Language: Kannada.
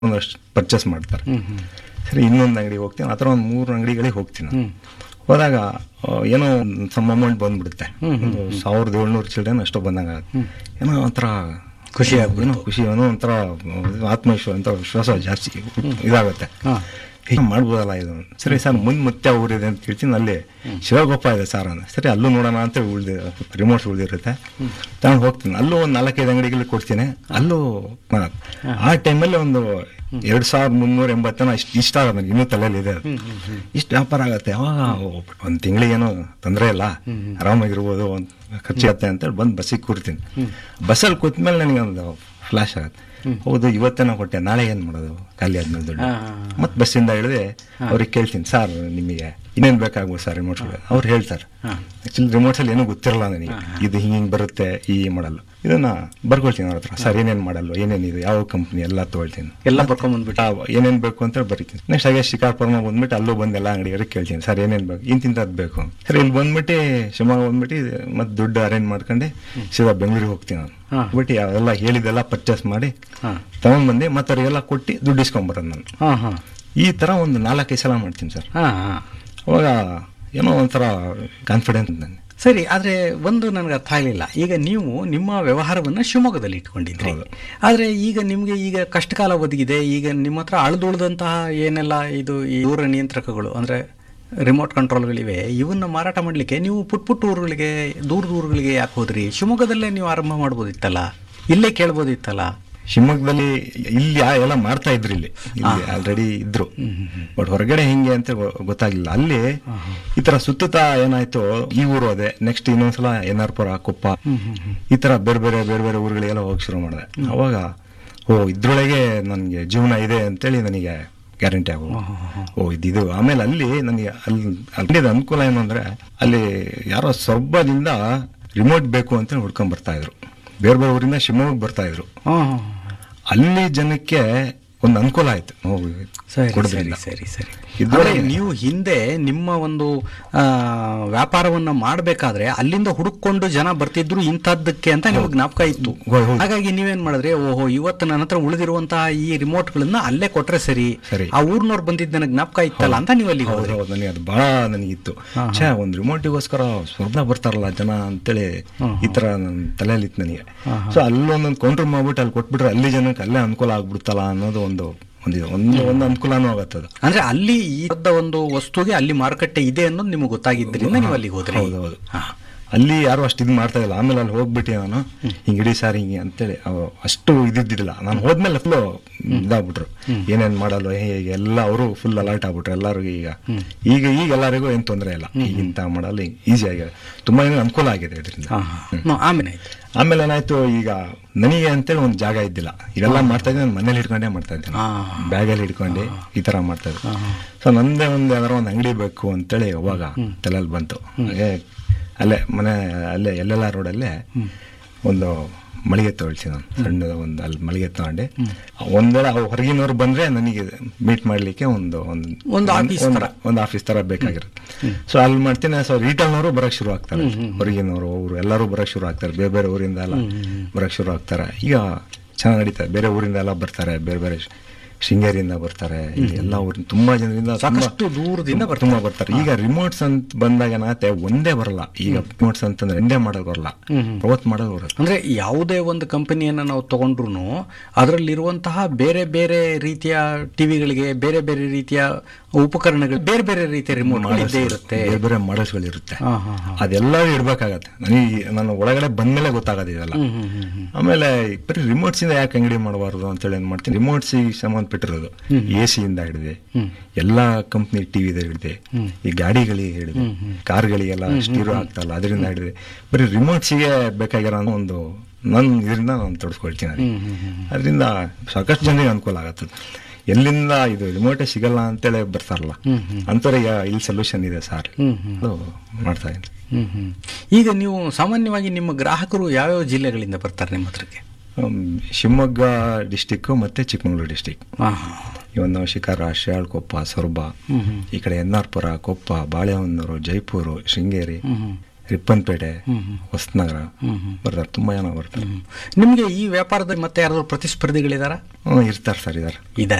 ಒಂದಷ್ಟು ಪರ್ಚೇಸ್ ಮಾಡ್ತಾರೆ ಸರಿ ಇನ್ನೊಂದು ಅಂಗಡಿಗೆ ಹೋಗ್ತೀನಿ ಆ ಥರ ಒಂದು ಮೂರು ಅಂಗಡಿಗಳಿಗೆ ಹೋಗ್ತೀನಿ ನಾನು. ಹೋದಾಗ ಆ, ಏನೋ ಸಮ್ ಅಮೌಂಟ್ ಬಂದ್ಬಿಡುತ್ತೆ ಒಂದು ಸಾವಿರದ ಏಳ್ನೂರು ಚಿಲ್ಡ್ರನ್ ಅಷ್ಟೋ ಬಂದಂಗೆ ಆಗುತ್ತೆ ಏನೋ ಒಂಥರ ಖುಷಿ ಏನೋ ಖುಷಿ ಏನೋ ಒಂಥರ ಆತ್ಮವಿಶ್ವಾಸ ಅಂತ ವಿಶ್ವಾಸ ಜಾಸ್ತಿ ಇದಾಗುತ್ತೆ ಹಾ. ಹೀಗೆ ಮಾಡ್ಬೋದಲ್ಲ ಇದು ಸರಿ ಸರ್ ಮುಂದೆ ಮತ್ತೆ ಊರಿದೆ ಅಂತ ಕೇಳ್ತೀನಿ ಅಲ್ಲಿ ಶಿವಗೊಪ್ಪ ಇದೆ ಸರ್ ಅಂದ ಸರಿ ಅಲ್ಲೂ ನೋಡೋಣ ಅಂತ ಉಳ್ದಿ ರಿಮೋಟ್ಸ್ ಉಳಿದಿರುತ್ತೆ ತಗೊಂಡು ಹೋಗ್ತೀನಿ ಅಲ್ಲೂ ಒಂದು ನಾಲ್ಕೈದು ಅಂಗಡಿಗಳು ಕೊಡ್ತೀನಿ ಅಲ್ಲೂ ಮಾಡೋದು. ಆ ಟೈಮಲ್ಲಿ ಒಂದು ಎರಡು ಸಾವಿರದ ಮುನ್ನೂರ ಎಂಬತ್ತನ ಇಷ್ಟು ಇಷ್ಟ ಆಗೋದು ನನಗೆ ಇನ್ನೂ ತಲೆಯಲ್ಲಿ ಇದೆ ಅದು ಇಷ್ಟು ವ್ಯಾಪಾರ ಆಗುತ್ತೆ ಅವಾಗ ಒಂದು ತಿಂಗಳಿಗೇನು ತೊಂದರೆ ಇಲ್ಲ ಆರಾಮಾಗಿರ್ಬೋದು ಒಂದು ಖರ್ಚಾಗತ್ತೆ ಅಂತೇಳಿ ಬಂದು ಬಸ್ಸಿಗೆ ಕೂರ್ತೀನಿ ಬಸ್ಸಲ್ಲಿ ಕೂತ್ಮೇಲೆ ನನಗೆ ಒಂದು ಫ್ಲಾಶ್ ಆಗುತ್ತೆ ಹೌದು ಇವತ್ತೇ ನಾವು ಕೊಟ್ಟೆ ನಾಳೆ ಏನು ಮಾಡೋದು ಖಾಲಿ ಆದ್ಮೇಲೆ ದುಡ್ಡು ಮತ್ತೆ ಬಸ್ಸಿಂದ ಇಳಿದೆ ಅವ್ರಿಗೆ ಕೇಳ್ತೀನಿ ಸರ್ ನಿಮಗೆ ಇನ್ನೇನು ಬೇಕಾಗ್ಬೋದು ಸರ್ ರಿಮೋಟ್ಸ್ಗಳು ಅವ್ರು ಹೇಳ್ತಾರೆ ಆ್ಯಕ್ಚುಲಿ ರಿಮೋಟ್ಸಲ್ಲಿ ಏನೂ ಗೊತ್ತಿರಲ್ಲ ನನಗೆ ಇದು ಹಿಂಗೆ ಹಿಂಗೆ ಬರುತ್ತೆ ಈ ಮಾಡಲ್ಲು ಇದನ್ನ ಬರ್ಕೊಳ್ತೀನಿ ಅವ್ರ ಹತ್ರ ಸರ್ ಏನೇನು ಮಾಡಲ್ಲು ಏನೇನಿದೆ ಯಾವ ಕಂಪ್ನಿ ಎಲ್ಲ ತೊಗೊಳ್ತೀನಿ ಎಲ್ಲ ಬರ್ಕೊಂಬಂದ್ಬಿಟ್ಟು ಏನೇನು ಬೇಕು ಅಂತ ಬರೀತೀನಿ ನೆಕ್ಸ್ಟ್ ಹಾಗೆ ಶಿಕಾರ್ಪುರನ ಬಂದ್ಬಿಟ್ಟು ಅಲ್ಲೂ ಬಂದು ಎಲ್ಲ ಅಂಗಡಿಯವ್ರಿಗೆ ಕೇಳ್ತೀನಿ ಸರ್ ಏನೇನು ಬೇಕು ಇಂತಿಂತದ್ದು ಬೇಕು ಸರ್ ಇಲ್ಲಿ ಬಂದ್ಬಿಟ್ಟು ಶಿವಮೊಗ್ಗ ಬಂದ್ಬಿಟ್ಟು ಮತ್ತೆ ದುಡ್ಡು ಅರೇಂಜ್ ಮಾಡ್ಕೊಂಡು ಸೀದಾ ಬೆಂಗಳೂರಿಗೆ ಹೋಗ್ತೀನಿ ನಾನು ಹಾ. ಬಿಟ್ಟು ಅವೆಲ್ಲ ಹೇಳಿದ್ದೆಲ್ಲ ಪರ್ಚೇಸ್ ಮಾಡಿ ಹಾಂ ತಗೊಂಡ್ಬಂದು ಮತ್ತೆ ಅವ್ರಿಗೆಲ್ಲ ಕೊಟ್ಟು ದುಡ್ಡು ಇಸ್ಕೊಂಬರೋದು ನಾನು ಹಾಂ ಹಾಂ ಈ ಥರ ಒಂದು ನಾಲ್ಕೈದು ಸಲ ಮಾಡ್ತೀನಿ ಸರ್ ಹಾಂ ಹಾಂ ಅವಾಗ ಏನೋ ಒಂಥರ ಕಾನ್ಫಿಡೆನ್ಸ್ ನನಗೆ ಸರಿ ಆದರೆ ಒಂದು ನನಗೆ ಅರ್ಥ ಆಗಲಿಲ್ಲ ಈಗ ನೀವು ನಿಮ್ಮ ವ್ಯವಹಾರವನ್ನು ಶಿವಮೊಗ್ಗದಲ್ಲಿ ಇಟ್ಕೊಂಡಿದ್ರಿ ಹೌದು. ಆದರೆ ಈಗ ನಿಮಗೆ ಈಗ ಕಷ್ಟಕಾಲ ಒದಗಿದೆ ಈಗ ನಿಮ್ಮ ಹತ್ರ ಅಳ್ದುಳಿದಂತಹ ಏನೆಲ್ಲ ಇದು ಈ ದೂರ ನಿಯಂತ್ರಕಗಳು ಅಂದರೆ ರಿಮೋಟ್ ಕಂಟ್ರೋಲ್ಗಳಿವೆ ಇವನ್ನ ಮಾರಾಟ ಮಾಡಲಿಕ್ಕೆ ನೀವು ಪುಟ್ ಪುಟ್ಟ ಊರುಗಳಿಗೆ ದೂರ ದೂರುಗಳಿಗೆ ಯಾಕೆ ಹೋದ್ರಿ ಶಿವಮೊಗ್ಗದಲ್ಲೇ ನೀವು ಆರಂಭ ಮಾಡ್ಬೋದಿತ್ತಲ್ಲ ಇಲ್ಲೇ ಕೇಳ್ಬೋದಿತ್ತಲ್ಲ ಶಿವಮೊಗ್ಗದಲ್ಲಿ ಇಲ್ಲಿ ಯಾ- ಎಲ್ಲ ಮಾಡ್ತಾ ಇದ್ರು ಇಲ್ಲಿ ಇಲ್ಲಿ ಆಲ್ರೆಡಿ ಇದ್ರು ಬಟ್ ಹೊರಗಡೆ ಹಿಂಗೆ ಅಂತ ಗೊ- ಗೊತ್ತಾಗ್ಲಿಲ್ಲ ಅಲ್ಲಿ ಈ ತರ ಸುತ್ತುತ್ತಾ ಏನಾಯ್ತು ಈ ಊರು ಅದೇ ನೆಕ್ಸ್ಟ್ ಇನ್ನೊಂದ್ಸಲ ಎನ್ ಆರ್ ಪುರ ಕೊಪ್ಪ ಈ ತರ ಬೇರೆ ಬೇರೆ ಬೇರೆ ಬೇರೆ ಊರುಗಳಿಗೆಲ್ಲ ಹೋಗಿ ಶುರು ಮಾಡಿದೆ ಅವಾಗ ಓ ಇದ್ರೊಳಗೆ ನನಗೆ ಜೀವನ ಇದೆ ಅಂತೇಳಿ ನನಗೆ ಗ್ಯಾರಂಟಿ ಆಗೋ ಓ ಇದಿದು ಆಮೇಲೆ ಅಲ್ಲಿ ನನಗೆ ಅಲ್ಲಿ ಅಲ್ಲಿ ಅನುಕೂಲ ಏನು ಅಂದ್ರೆ ಅಲ್ಲಿ ಯಾರೋ ಸೊರ್ಬದಿಂದ ರಿಮೋಟ್ ಬೇಕು ಅಂತ ಹುಡ್ಕೊಂಡ್ ಬರ್ತಾ ಇದ್ರು ಬೇರೆ ಬೇರೆ ಊರಿಂದ ಶಿವಮೊಗ್ಗ ಬರ್ತಾ ಇದ್ರು ಹಾಂ ಅಲ್ಲಿ ಜನಕ್ಕೆ ಒಂದು ಅನುಕೂಲ ಆಯ್ತು ನಾವು ಸರಿ ಸರಿ ಕೊಡೋದ್ರಿಂದ. ಸರಿ ಸರಿ ಇದ್ರೊಳಗೆ- ಅಂದ್ರೆ ನೀವು ಹಿಂದೆ ನಿಮ್ಮ ಒಂದು ಆ, ವ್ಯಾಪಾರವನ್ನ ಮಾಡಬೇಕಾದ್ರೆ ಅಲ್ಲಿಂದ ಹುಡುಕೊಂಡು ಜನ ಬರ್ತಿದ್ರು ಇಂಥದ್ದಕ್ಕೆ ಅಂತ ನಿಮಗೆ ಜ್ಞಾಪಕ ಇತ್ತು ಹೌದು, ಹೌದು. ಹಾಗಾಗಿ ನೀವೇನ್ ಮಾಡಿದ್ರೆ ಓಹೋ ಇವತ್ತು ನನ್ನ ಹತ್ರ ಉಳಿದಿರುವಂತಹ ಈ ರಿಮೋಟ್ಗಳನ್ನ ಅಲ್ಲೇ ಕೊಟ್ರೆ ಸರಿ ಸರಿ. ಆ ಊರ್ನವ್ರು ಬಂದಿದ್ದ ನನಗೆ ಜ್ಞಾಪಕ ಇತ್ತಲ್ಲ ಅಂತ ನೀವು ಅಲ್ಲಿಗೆ ಹೌದು ಹೋದ್ರಿ ಹೌದು ನನಗೆ ಅದು ಬಹಳ ನನಗಿತ್ತು ಛೇ ಒಂದು ರಿಮೋಟಿಗೋಸ್ಕರ ಸ್ವರ್ಣ ಬರ್ತಾರಲ್ಲ ಜನ ಅಂತೇಳಿ ಈ ತರ ನನ್ನ ತಲೆಯಲ್ಲಿ ಇತ್ತು ನನಗೆ ಸೊ ಅಲ್ಲೊಂದೊಂದು ಕೌಂಟರ್ ಮಾಡ್ಬಿಟ್ಟು ಅಲ್ಲಿ ಕೊಟ್ಬಿಟ್ರೆ ಅಲ್ಲಿ ಜನಕ್ಕೆ ಅಲ್ಲೇ ಅನುಕೂಲ ಆಗ್ಬಿಡುತ್ತಲ್ಲ ಅನ್ನೋದು ಒಂದು ಒಂದಿದೆ ಒಂದು ಒಂದು ಅನುಕೂಲನೂ ಆಗತ್ತದ ಅಂದ್ರೆ ಅಲ್ಲಿ ಈ ಥರದ ಒಂದು ವಸ್ತುಗೆ ಅಲ್ಲಿ ಮಾರುಕಟ್ಟೆ ಇದೆ ಅನ್ನೋದು ನಿಮಗೆ ಗೊತ್ತಾಗಿದ್ದರಿಂದ ನೀವು ಅಲ್ಲಿಗೆ ಹೋದ್ರಿ ಹೌದು ಹೌದು ಅಲ್ಲಿ ಯಾರು ಅಷ್ಟು ಇದು ಮಾಡ್ತಾ ಇಲ್ಲ ಆಮೇಲೆ ಅಲ್ಲಿ ಹೋಗ್ಬಿಟ್ಟು ನಾನು ಹಿಂಗೆ ಇಡೀ ಸಾರ್ ಹಿಂಗೆ ಅಂತೇಳಿ ಅವ ಅಷ್ಟು ಇದ್ದಿದ್ದಿಲ್ಲ ನಾನು ಹೋದ್ಮೇಲೆ ಫುಲ್ಲು ಇದಾಗ್ಬಿಟ್ರು ಏನೇನ್ ಮಾಡಲ್ಲ ಹೇಗೆ ಎಲ್ಲ ಅವರು ಫುಲ್ ಅಲರ್ಟ್ ಆಗ್ಬಿಟ್ರು ಎಲ್ಲರಿಗೂ ಈಗ ಈಗ ಈಗ ಎಲ್ಲರಿಗೂ ಏನು ತೊಂದರೆ ಇಲ್ಲ ಈಗಿಂತ ಮಾಡಲ್ಲ ಈಸಿ ಆಗಿದೆ ತುಂಬಾ ಏನೋ ಅನುಕೂಲ ಆಗಿದೆ ಇದರಿಂದ ಹಾ, ಹಾ. ಆಮೇಲೆ ಆಯ್ತು ಆಮೇಲೆ ಏನಾಯ್ತು ಈಗ ನನಗೆ ಅಂತೇಳಿ ಒಂದು ಜಾಗ ಇದ್ದಿಲ್ಲ ಇದೆಲ್ಲ ಮಾಡ್ತಾ ಇದ್ದೆ ನಾನು ಮನೇಲಿ ಹಿಡ್ಕೊಂಡೇ ಮಾಡ್ತಾ ಇದ್ದೆ ಹಾ. ಬ್ಯಾಗಲ್ಲಿ ಹಿಡ್ಕೊಂಡು ಈ ತರ ಮಾಡ್ತಾ ಇದ್ದೆ ಸೊ ನಂದೇ ಒಂದು ಯಾವ್ದಾರ ಒಂದು ಅಂಗಡಿ ಬೇಕು ಅಂತೇಳಿ ಅವಾಗ ತಲೆಯಲ್ಲಿ ಬಂತು ಹಾಗೆ ಅಲ್ಲೇ ಮನೆ ಅಲ್ಲೇ ಎಲ್ಲೆಲ್ಲ ರೋಡಲ್ಲೇ ಒಂದು ಮಳಿಗೆ ತಗೊಳ್ತೀನಿ ನಾನು ಸಣ್ಣದ ಒಂದು ಅಲ್ಲಿ ಮಳಿಗೆ ತಗೊಂಡು ಒಂದೆಲ್ಲ ಹೊರಗಿನವ್ರು ಬಂದ್ರೆ ನನಗೆ ಮೀಟ್ ಮಾಡ್ಲಿಕ್ಕೆ ಒಂದು ಒಂದು ಒಂದು ಆಫೀಸ್ ಒಂದು- ಒಂದು ಆಫೀಸ್ ತರ ಬೇಕಾಗಿರುತ್ತೆ ಸೊ ಅಲ್ಲಿ ಮಾಡ್ತೀನಿ ಸೊ ರಿಟೇಲ್ನವರು ಬರಕ್ ಶುರು ಆಗ್ತಾರೆ ಹೊರಗಿನವರು ಅವರು ಎಲ್ಲರೂ ಬರಕ್ ಶುರು ಆಗ್ತಾರೆ ಬೇರೆ ಬೇರೆ ಊರಿಂದ ಎಲ್ಲ ಬರಕ್ ಶುರು ಆಗ್ತಾರೆ ಈಗ ಚೆನ್ನಾಗಿ ನಡೀತಾರೆ ಬೇರೆ ಊರಿಂದ ಎಲ್ಲ ಬರ್ತಾರೆ ಬೇರೆ ಬೇರೆ ಶ್- ಶೃಂಗೇರಿಯಿಂದ ಬರ್ತಾರೆ ಇಲ್ಲಿ ಎಲ್ಲ ಊರಿನ ತುಂಬಾ ಜನರಿಂದ ತುಂಬಾ- ಸಾಕಷ್ಟು ದೂರದಿಂದ ಬರ್ತಾರೆ. ತುಂಬಾ ಬರ್ತಾರೆ ಈಗ ರಿಮೋಟ್ಸ್ ಅಂತ ಬಂದಾಗ ಏನಾಗುತ್ತೆ ಒಂದೇ ಬರಲ್ಲ ಈಗ ರಿಮೋಟ್ಸ್ ಅಂತಂದ್ರೆ ಒಂದೇ ಮಾಡಲ್ ಬರಲ್ಲ ಅವತ್ತು ಮಾಡಲ್ ಬರುತ್ತೆ ಅಂದ್ರೆ ಯಾವುದೇ ಒಂದು ಕಂಪನಿಯನ್ನ ನಾವು ತಗೊಂಡ್ರು ಅದರಲ್ಲಿರುವಂತಹ ಬೇರೆ ಬೇರೆ ರೀತಿಯ ಟಿವಿಗಳಿಗೆ ಬೇರೆ ಬೇರೆ ರೀತಿಯ ಉಪಕರಣಗಳು ಬೇರೆ ಬೇರೆ ರೀತಿಯ ರಿಮೋಟ್ ಇದ್ದೇ ಇರುತ್ತೆ ಬೇರೆ ಬೇರೆ ಮಾಡಲ್ಸ್ಗಳು ಇರುತ್ತೆ ಹಾ, ಹಾ, ಹಾ. ಅದೆಲ್ಲ ಇಡ್ಬೇಕಾಗತ್ತೆ ನನಗೆ ನಾನು ಒಳಗಡೆ ಬಂದ್ಮೇಲೆ ಗೊತ್ತಾಗೋದು ಇದೆಲ್ಲ ಹ್ಮ್, ಹ್ಮ್, ಹ್ಮ್, ಹ್ಮ್. ಆಮೇಲೆ ಬರೀ ರಿಮೋಟ್ಸ್ ಇಂದ ಯಾಕೆ ಅಂಗಡಿ ಮಾಡಬಾರ್ದು ಅಂತೇಳಿ ಏನ್ ಮಾಡ್ತೀನಿ ರಿಮೋಟ್ಸ್ ಸಂಬಂಧಪಟ್ಟಿರೋದು ಎ ಸಿ ಇಂದ ಹಿಡಿದೆ ಎಲ್ಲಾ ಕಂಪ್ನಿ ಟಿವಿ ಹಿಡಿದೆ ಈ ಗಾಡಿಗಳಿಗೆ ಹಿಡಿದೆ ಕಾರ್ಗಳಿಗೆಲ್ಲ ಸ್ಟೀರೋ ಆಗ್ತಲ್ಲ ಅದರಿಂದ ಹಿಡಿದೆ ಬರೀ ರಿಮೋಟ್ಸಿಗೆ ಬೇಕಾಗಿರೋ ಒಂದು ನನ್ನ ಇದರಿಂದ ನಾನು ತೊಡಸ್ಕೊಳ್ತೀನಿ ಅದರಿಂದ ಸಾಕಷ್ಟು ಜನರಿಗೆ ಅನುಕೂಲ ಆಗತ್ತೆ ಎಲ್ಲಿಂದ ಇದು ರಿಮೋಟೇ ಸಿಗಲ್ಲ ಅಂತೇಳಿ ಬರ್ತಾರಲ್ಲ ಅಂಥವ್ರಿಗೆ ಇಲ್ಲಿ ಸೊಲ್ಯೂಷನ್ ಇದೆ ಸರ್ ಅದು ಮಾಡ್ತಾ ಇದ್ದೀನಿ ಹ್ಮ್, ಹ್ಮ್. ಈಗ ನೀವು ಸಾಮಾನ್ಯವಾಗಿ ನಿಮ್ಮ ಗ್ರಾಹಕರು ಯಾವ್ಯಾವ ಜಿಲ್ಲೆಗಳಿಂದ ಬರ್ತಾರೆ ನಿಮ್ಮ ಹತ್ರಕ್ಕೆ ಹ್ಮ್, ಶಿವಮೊಗ್ಗ ಡಿಸ್ಟಿಕ್ಕು ಮತ್ತೆ ಚಿಕ್ಕಮಗಳೂರು ಡಿಸ್ಟಿಕ್ ಹಾ, ಹಾ. ಇವನ್ ನಾವು ಶಿಕಾರ ಶಿಯಾಳ್ಕೊಪ್ಪ ಸೊರಬ ಈ ಕಡೆ ಎನ್ನಾರ್ಪುರ ಕೊಪ್ಪ ಬಾಳೆಹೊನ್ನೂರು ಜೈಪುರು ಶೃಂಗೇರಿ ರಿಪ್ಪನ್ಪೇಟೆ ಹೊಸನಗರ ಬರ್ತಾರೆ ತುಂಬಾ ಜನ ಬರ್ತಾರೆ ನಿಮಗೆ ಈ ವ್ಯಾಪಾರದಲ್ಲಿ ಮತ್ತೆ ಯಾರಾದ್ರು ಪ್ರತಿಸ್ಪರ್ಧಿಗಳಿದಾರ ಹ್ಮ್ ಇರ್ತಾರೆ ಸರ್ ಇದಾರೆ ಇದ್ದಾರೆ